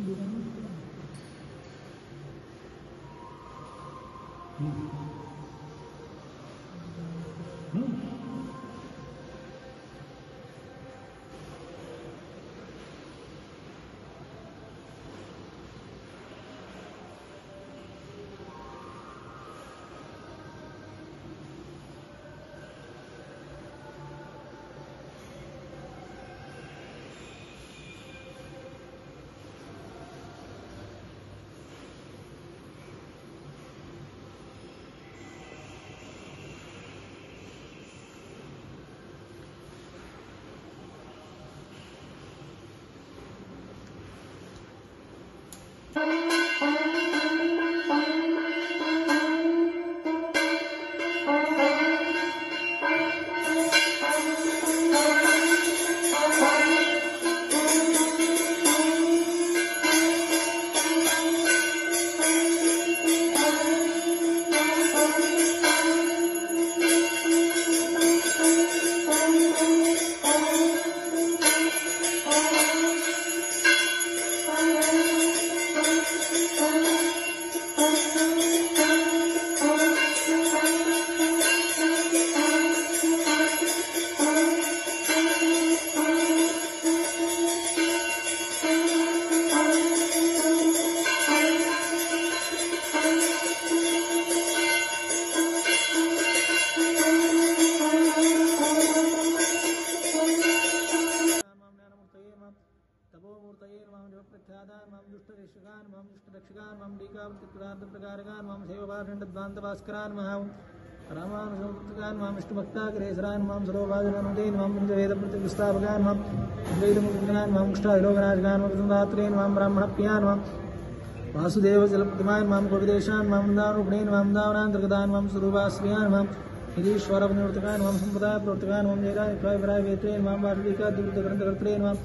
मां ज्ञानमूर्तये मां तपोमूर्तये मां जपप्रख्यातान् मां दुष्टरक्षकान् मां दुष्टरक्षकान् मां टीकावृत्तिपदार्थप्रकारकान् मां सेवभाषण्डद्वान्तभास्करान् मां रामानुसंवृत्तकान् मां विष्णुभक्ताग्रेसरान् मां सरोभाजननुदेन् मां पञ्चवेदप्रतिष्ठापकान् मां द्वैतमुद्रकान् मां कृष्णाविलोकनाशकान् मां सुन्दात्रेन् मां ब्राह्मणप्रियान् मां वासुदेवजलप्रतिमान् मां कविदेशान् मां वृन्दावनुगुणेन् मां दावनान्तर्गतान् मां स्वरूपाश्रियान् मां गिरीश्वरप्रवर्तकान् मां सम्प्रदायप्रवर्तकान् मां जयराय वेत्रेन् मां वाल्मीकाद्युक्तग्रन्थकर्त्रेन् मां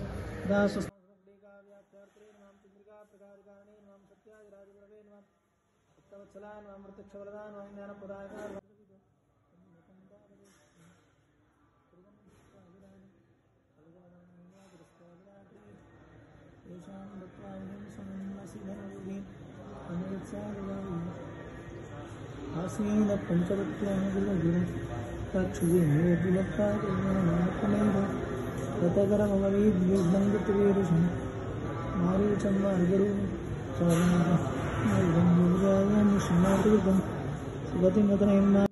दासस्मृतिकाव्याख्यार्त्रेन् मां चन्द्रिकाप्रकारकारणेन मां सत्यादिराजगुरवेन् मां भक्तवत्सलान् मां मृतक्षवरदान् मां ज्ञानप्रदायकान् येषां दत्त्वा समन्नसिधनवीन् अनुगत्सादिवायुः आसीन पञ्चवत्यानुगुणगुरुं तक्षुजिन्योद्विभक्ताग्रहणमात्मनैव ततकरमवरीद्युग्नं गतवीरुषं मारीचं मार्गरूं चारणं श्रीनाथयुगं सुगतिमतनयं मां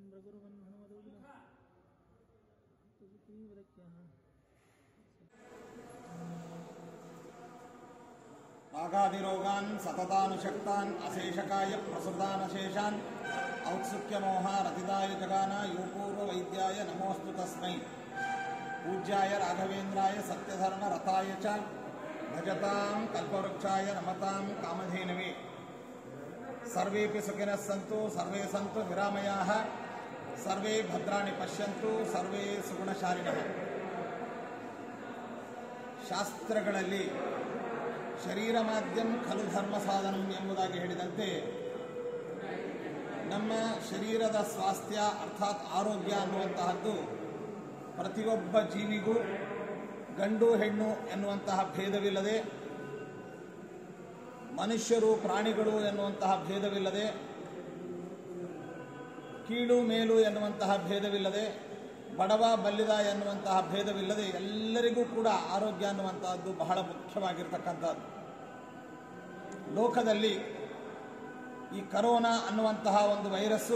ರಾಗಾದಿರೋಗಾನ್ ಸತತಾನುಶಕ್ತಾನ್ ಅಶೇಷಕಾಯ ಪ್ರಸೃತಾನಶೇಷಾನ್ ಔತ್ಸುಕ್ಯಮೋಹ ರತಿದಾಯ ಜಗಾನ ಯೋಪೂರ್ವ ವೈದ್ಯಾಯ ನಮೋಸ್ತು ತಸ್ಮೈ ಪೂಜ್ಯಾಯ ರಾಘವೇಂದ್ರಾಯ ಸತ್ಯಧರ್ಮ ರಥಾಯ ಚ ಭಜತಾಂ ಕಲ್ಪವೃಕ್ಷಾಯ ನಮತಾಂ ಕಾಮಧೇನವೇ ಸರ್ವೇಪಿ ಸುಖಿನಃ ಸಂತು ಸರ್ವೇ ಸಂತು ನಿರಾಮಯಾಃ ಸರ್ವೇ ಭದ್ರಾಣಿ ಪಶ್ಯಂತು ಸರ್ವೇ ಸುಗುಣಶಾಲಿನಃ ಶಾಸ್ತ್ರಗಳಲ್ಲಿ ಶರೀರ ಮಾಧ್ಯಮ ಖಲು ಧರ್ಮ ಸಾಧನಂ ಎಂಬುದಾಗಿ ಹೇಳಿದಂತೆ ನಮ್ಮ ಶರೀರದ ಸ್ವಾಸ್ಥ್ಯ ಅರ್ಥಾತ್ ಆರೋಗ್ಯ ಅನ್ನುವಂತಹದ್ದು ಪ್ರತಿಯೊಬ್ಬ ಜೀವಿಗೂ ಗಂಡು ಹೆಣ್ಣು ಎನ್ನುವಂತಹ ಭೇದವಿಲ್ಲದೆ ಮನುಷ್ಯರು ಪ್ರಾಣಿಗಳು ಎನ್ನುವಂತಹ ಭೇದವಿಲ್ಲದೆ ಕೀಳು ಮೇಲು ಎನ್ನುವಂತಹ ಭೇದವಿಲ್ಲದೆ ಬಡವ ಬಲ್ಲಿದ ಎನ್ನುವಂತಹ ಭೇದವಿಲ್ಲದೆ ಎಲ್ಲರಿಗೂ ಕೂಡ ಆರೋಗ್ಯ ಅನ್ನುವಂತಹದ್ದು ಬಹಳ ಮುಖ್ಯವಾಗಿರ್ತಕ್ಕಂಥದ್ದು ಲೋಕದಲ್ಲಿ ಈ ಕರೋನಾ ಅನ್ನುವಂತಹ ಒಂದು ವೈರಸ್ಸು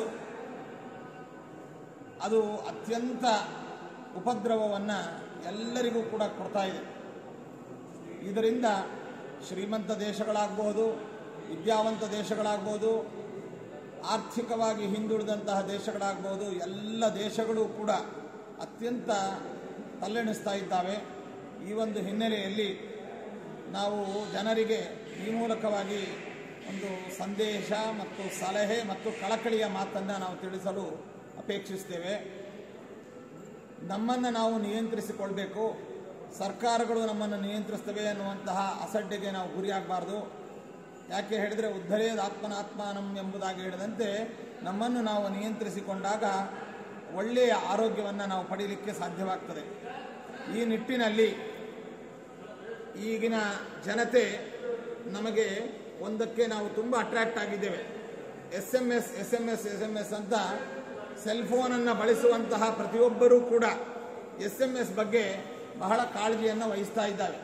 ಅದು ಅತ್ಯಂತ ಉಪದ್ರವವನ್ನು ಎಲ್ಲರಿಗೂ ಕೂಡ ಕೊಡ್ತಾ ಇದೆ ಇದರಿಂದ ಶ್ರೀಮಂತ ದೇಶಗಳಾಗಬಹುದು ವಿದ್ಯಾವಂತ ದೇಶಗಳಾಗ್ಬೋದು ಆರ್ಥಿಕವಾಗಿ ಹಿಂದುಳಿದಂತಹ ದೇಶಗಳಾಗ್ಬೋದು ಎಲ್ಲ ದೇಶಗಳು ಕೂಡ ಅತ್ಯಂತ ತಲ್ಲೆಣಿಸ್ತಾ ಇದ್ದಾವೆ ಈ ಒಂದು ಹಿನ್ನೆಲೆಯಲ್ಲಿ ನಾವು ಜನರಿಗೆ ಈ ಮೂಲಕವಾಗಿ ಒಂದು ಸಂದೇಶ ಮತ್ತು ಸಲಹೆ ಮತ್ತು ಕಳಕಳಿಯ ಮಾತನ್ನು ನಾವು ತಿಳಿಸಲು ಅಪೇಕ್ಷಿಸ್ತೇವೆ ನಮ್ಮನ್ನು ನಾವು ನಿಯಂತ್ರಿಸಿಕೊಳ್ಬೇಕು ಸರ್ಕಾರಗಳು ನಮ್ಮನ್ನು ನಿಯಂತ್ರಿಸ್ತವೆ ಅನ್ನುವಂತಹ ಅಸಡ್ಡೆಗೆ ನಾವು ಗುರಿಯಾಗಬಾರ್ದು ಯಾಕೆ ಹೇಳಿದರೆ ಉದ್ಧರೇದ ಆತ್ಮನಾತ್ಮಾನಂ ಎಂಬುದಾಗಿ ಹೇಳಿದಂತೆ ನಮ್ಮನ್ನು ನಾವು ನಿಯಂತ್ರಿಸಿಕೊಂಡಾಗ ಒಳ್ಳೆಯ ಆರೋಗ್ಯವನ್ನು ನಾವು ಪಡೀಲಿಕ್ಕೆ ಸಾಧ್ಯವಾಗ್ತದೆ ಈ ನಿಟ್ಟಿನಲ್ಲಿ ಈಗಿನ ಜನತೆ ನಮಗೆ ಒಂದಕ್ಕೆ ನಾವು ತುಂಬ ಅಟ್ರಾಕ್ಟ್ ಆಗಿದ್ದೇವೆ S M S S M S S M S ಅಂತ ಸೆಲ್ ಫೋನನ್ನು ಬಳಸುವಂತಹ ಪ್ರತಿಯೊಬ್ಬರೂ ಕೂಡ ಎಸ್ ಎಮ್ ಎಸ್ ಬಗ್ಗೆ ಬಹಳ ಕಾಳಜಿಯನ್ನು ವಹಿಸ್ತಾ ಇದ್ದಾವೆ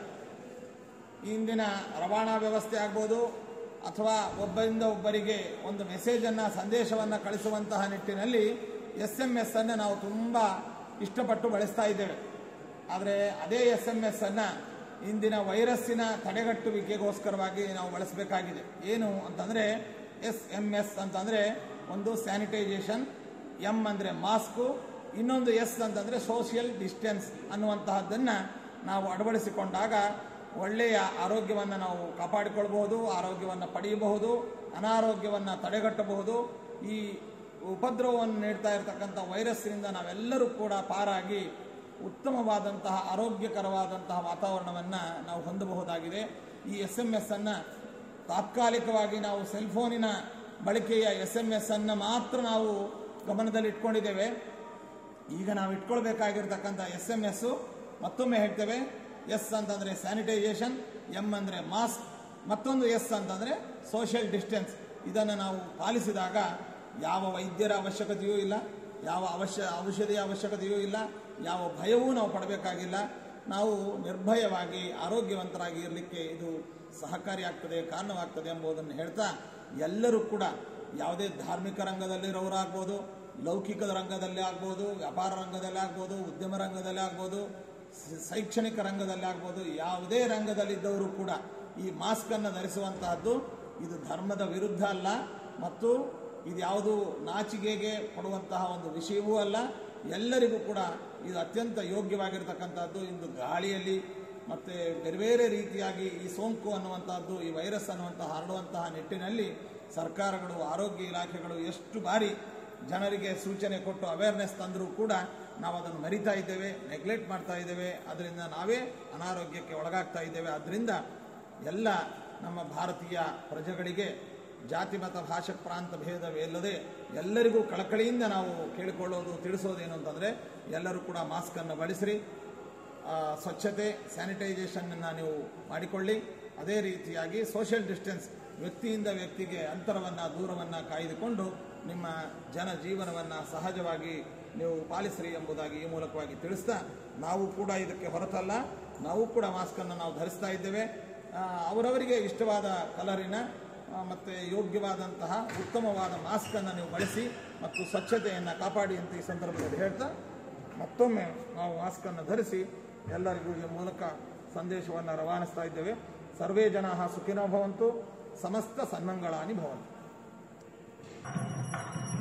ಈ ಇಂದಿನ ರವಾನಾ ವ್ಯವಸ್ಥೆ ಆಗ್ಬೋದು ಅಥವಾ ಒಬ್ಬರಿಂದ ಒಬ್ಬರಿಗೆ ಒಂದು ಮೆಸೇಜನ್ನು ಸಂದೇಶವನ್ನು ಕಳಿಸುವಂತಹ ನಿಟ್ಟಿನಲ್ಲಿ ಎಸ್ ಎಮ್ ಎಸ್ ಅನ್ನು ನಾವು ತುಂಬ ಇಷ್ಟಪಟ್ಟು ಬಳಸ್ತಾ ಇದ್ದೇವೆ ಆದರೆ ಅದೇ ಎಸ್ ಎಮ್ ಎಸ್ ಅನ್ನು ಇಂದಿನ ವೈರಸ್ಸಿನ ತಡೆಗಟ್ಟುವಿಕೆಗೋಸ್ಕರವಾಗಿ ನಾವು ಬಳಸಬೇಕಾಗಿದೆ ಏನು ಅಂತಂದರೆ ಎಸ್ ಎಮ್ ಎಸ್ ಅಂತಂದರೆ ಒಂದು ಸ್ಯಾನಿಟೈಸೇಷನ್ ಎಮ್ ಅಂದರೆ ಮಾಸ್ಕು ಇನ್ನೊಂದು ಎಸ್ ಅಂತಂದರೆ ಸೋಷಿಯಲ್ ಡಿಸ್ಟೆನ್ಸ್ ಅನ್ನುವಂತಹದ್ದನ್ನು ನಾವು ಅಳವಡಿಸಿಕೊಂಡಾಗ ಒಳ್ಳೆಯ ಆರೋಗ್ಯವನ್ನು ನಾವು ಕಾಪಾಡಿಕೊಳ್ಬಹುದು ಆರೋಗ್ಯವನ್ನು ಪಡೆಯಬಹುದು ಅನಾರೋಗ್ಯವನ್ನು ತಡೆಗಟ್ಟಬಹುದು ಈ ಉಪದ್ರವವನ್ನು ನೀಡ್ತಾ ಇರತಕ್ಕಂಥ ವೈರಸ್ಸಿನಿಂದ ನಾವೆಲ್ಲರೂ ಕೂಡ ಪಾರಾಗಿ ಉತ್ತಮವಾದಂತಹ ಆರೋಗ್ಯಕರವಾದಂತಹ ವಾತಾವರಣವನ್ನು ನಾವು ಹೊಂದಬಹುದಾಗಿದೆ ಈ ಎಸ್ ಎಮ್ ಎಸ್ ಅನ್ನು ತಾತ್ಕಾಲಿಕವಾಗಿ ನಾವು ಸೆಲ್ಫೋನಿನ ಬಳಕೆಯ ಎಸ್ ಎಮ್ ಎಸ್ ಅನ್ನು ಮಾತ್ರ ನಾವು ಗಮನದಲ್ಲಿ ಇಟ್ಕೊಂಡಿದ್ದೇವೆ ಈಗ ನಾವು ಇಟ್ಕೊಳ್ಬೇಕಾಗಿರ್ತಕ್ಕಂಥ ಎಸ್ ಎಮ್ ಎಸ್ ಮತ್ತೊಮ್ಮೆ ಹೇಳ್ತೇವೆ ಎಸ್ ಅಂತಂದರೆ ಸ್ಯಾನಿಟೈಸೇಷನ್ ಎಮ್ ಅಂದರೆ ಮಾಸ್ಕ್ ಮತ್ತೊಂದು ಎಸ್ ಅಂತಂದರೆ ಸೋಷಿಯಲ್ ಡಿಸ್ಟೆನ್ಸ್ ಇದನ್ನು ನಾವು ಪಾಲಿಸಿದಾಗ ಯಾವ ವೈದ್ಯರ ಅವಶ್ಯಕತೆಯೂ ಇಲ್ಲ ಯಾವ ಅವಶ್ಯ ಔಷಧಿಯ ಅವಶ್ಯಕತೆಯೂ ಇಲ್ಲ ಯಾವ ಭಯವೂ ನಾವು ಪಡಬೇಕಾಗಿಲ್ಲ ನಾವು ನಿರ್ಭಯವಾಗಿ ಆರೋಗ್ಯವಂತರಾಗಿ ಇರಲಿಕ್ಕೆ ಇದು ಸಹಕಾರಿಯಾಗ್ತದೆ ಕಾರಣವಾಗ್ತದೆ ಎಂಬುದನ್ನು ಹೇಳ್ತಾ ಎಲ್ಲರೂ ಕೂಡ ಯಾವುದೇ ಧಾರ್ಮಿಕ ರಂಗದಲ್ಲಿರೋರಾಗ್ಬೋದು ಲೌಕಿಕದ ರಂಗದಲ್ಲಿ ಆಗ್ಬೋದು ವ್ಯಾಪಾರ ರಂಗದಲ್ಲಿ ಆಗ್ಬೋದು ಉದ್ಯಮ ರಂಗದಲ್ಲಿ ಆಗ್ಬೋದು ಸ- ಶೈಕ್ಷಣಿಕ ರಂಗದಲ್ಲಿ ಆಗ್ಬೋದು ಯಾವುದೇ ರಂಗದಲ್ಲಿದ್ದವರು ಕೂಡ ಈ ಮಾಸ್ಕನ್ನು ಧರಿಸುವಂತಹದ್ದು ಇದು ಧರ್ಮದ ವಿರುದ್ಧ ಅಲ್ಲ ಮತ್ತು ಇದು ಯಾವುದು ನಾಚಿಕೆಗೆ ಪಡುವಂತಹ ಒಂದು ವಿಷಯವೂ ಅಲ್ಲ ಎಲ್ಲರಿಗೂ ಕೂಡ ಇದು ಅತ್ಯಂತ ಯೋಗ್ಯವಾಗಿರ್ತಕ್ಕಂಥದ್ದು ಇಂದು ಗಾಳಿಯಲ್ಲಿ ಮತ್ತು ಬೇರೆ ಬೇರೆ ರೀತಿಯಾಗಿ ಈ ಸೋಂಕು ಅನ್ನುವಂಥದ್ದು ಈ ವೈರಸ್ ಅನ್ನುವಂತಹ ಹರಡುವಂತಹ ನಿಟ್ಟಿನಲ್ಲಿ ಸರ್ಕಾರಗಳು ಆರೋಗ್ಯ ಇಲಾಖೆಗಳು ಎಷ್ಟು ಬಾರಿ ಜನರಿಗೆ ಸೂಚನೆ ಕೊಟ್ಟು ಅವೇರ್ನೆಸ್ ತಂದರೂ ಕೂಡ ನಾವು ಅದನ್ನು ಮರಿತಾ ಇದ್ದೇವೆ ನೆಗ್ಲೆಕ್ಟ್ ಮಾಡ್ತಾ ಇದ್ದೇವೆ ಅದರಿಂದ ನಾವೇ ಅನಾರೋಗ್ಯಕ್ಕೆ ಒಳಗಾಗ್ತಾ ಇದ್ದೇವೆ ಅದರಿಂದ ಎಲ್ಲ ನಮ್ಮ ಭಾರತೀಯ ಪ್ರಜೆಗಳಿಗೆ ಜಾತಿ ಮತ ಭಾಷೆ ಪ್ರಾಂತ ಭೇದವಿಲ್ಲದೆ ಎಲ್ಲರಿಗೂ ಕಳಕಳಿಯಿಂದ ನಾವು ಕೇಳಿಕೊಳ್ಳೋದು ತಿಳಿಸೋದೇನು ಅಂತಂದರೆ ಎಲ್ಲರೂ ಕೂಡ ಮಾಸ್ಕನ್ನು ಬಳಸಿರಿ ಆ, ಸ್ವಚ್ಛತೆ ಸ್ಯಾನಿಟೈಸೇಷನ್ನ ನೀವು ಮಾಡಿಕೊಳ್ಳಿ ಅದೇ ರೀತಿಯಾಗಿ ಸೋಷಿಯಲ್ ಡಿಸ್ಟೆನ್ಸ್ ವ್ಯಕ್ತಿಯಿಂದ ವ್ಯಕ್ತಿಗೆ ಅಂತರವನ್ನು ದೂರವನ್ನು ಕಾಯ್ದುಕೊಂಡು ನಿಮ್ಮ ಜನ ಜೀವನವನ್ನು ಸಹಜವಾಗಿ ನೀವು ಪಾಲಿಸಿರಿ ಎಂಬುದಾಗಿ ಈ ಮೂಲಕವಾಗಿ ತಿಳಿಸ್ತಾ ನಾವು ಕೂಡ ಇದಕ್ಕೆ ಹೊರತಲ್ಲ ನಾವು ಕೂಡ ಮಾಸ್ಕನ್ನು ನಾವು ಧರಿಸ್ತಾ ಇದ್ದೇವೆ ಆ, ಅವರವರಿಗೆ ಇಷ್ಟವಾದ ಕಲರಿನ ಆ, ಮತ್ತು ಯೋಗ್ಯವಾದಂತಹ ಉತ್ತಮವಾದ ಮಾಸ್ಕನ್ನು ನೀವು ಬಳಸಿ ಮತ್ತು ಸ್ವಚ್ಛತೆಯನ್ನು ಕಾಪಾಡಿ ಅಂತ ಈ ಸಂದರ್ಭದಲ್ಲಿ ಹೇಳ್ತಾ ಮತ್ತೊಮ್ಮೆ ನಾವು ಮಾಸ್ಕನ್ನು ಧರಿಸಿ ಎಲ್ಲರಿಗೂ ಈ ಮೂಲಕ ಸಂದೇಶವನ್ನು ರವಾನಿಸ್ತಾ ಇದ್ದೇವೆ ಸರ್ವೇ ಜನ ಸುಖಿನೋ ಭವಂತು ಸಮಸ್ತ ಸನ್ಮಂಗಳಾನಿ ಭವಂತು